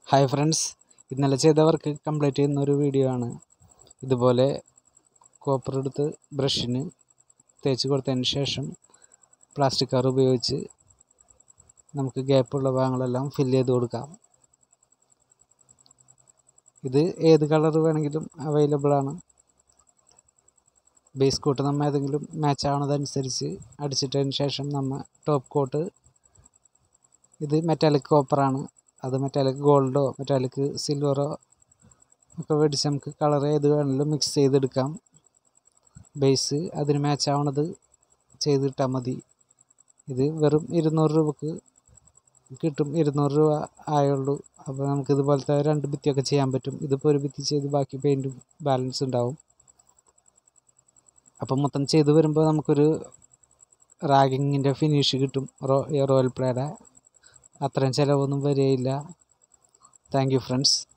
hi friends ഇന്നലെ ചെയ്ത work complete ചെയ്യുന്ന ഒരു വീഡിയോ ആണ് ഇതുപോലെ കോപ്പർ എടുത്ത് ബ്രഷിന് തേച്ച് കൊടുത്തതിന് ശേഷം പ്ലാസ്റ്റിക് കവർ ഉപയോഗിച്ച് നമുക്ക് ഗ്യാപ്പുള്ള ഭാഗങ്ങളെല്ലാം ഫില്ല് ചെയ്ത് കൊടുക്കാം ഇത് ഏത് കളർ വേണമെങ്കിലും അവൈലബിൾ ആണ് ബേസ് കോട്ട് നമ്മൾ ഏതെങ്കിലും മാച്ച് ആവണതനുസരിച്ച് അടിച്ചിട്ടതിന് ശേഷം നമ്മൾ ടോപ്പ് കോട്ട് ഇത് മെറ്റാലിക് കോപ്പറാണ് അത് മെറ്റാലിക് ഗോൾഡോ മെറ്റാലിക് സിൽവറോ ഒക്കെ മേടിച്ച് നമുക്ക് കളർ ഏത് വേണമെങ്കിലും മിക്സ് ചെയ്തെടുക്കാം ബേസ് അതിന് മാച്ച് ആവണത് ചെയ്തിട്ടാൽ മതി ഇത് വെറും ഇരുന്നൂറ് രൂപക്ക് കിട്ടും ഇരുന്നൂറ് രൂപ ആയുള്ളൂ അപ്പോൾ നമുക്ക് ഇതുപോലത്തെ രണ്ട് ഭിത്തിയൊക്കെ ചെയ്യാൻ പറ്റും ഇതിപ്പോൾ ഒരു ഭിത്തി ചെയ്ത് ബാക്കി പെയിൻറ്റും ബാലൻസ് ഉണ്ടാവും അപ്പം മൊത്തം ചെയ്ത് വരുമ്പോൾ നമുക്കൊരു റാഗിങ്ങിൻ്റെ ഫിനിഷ് കിട്ടും റോ റോയൽ പ്ലേയുടെ അത്രയും ചിലവൊന്നും വരികയില്ല താങ്ക് യു ഫ്രണ്ട്സ്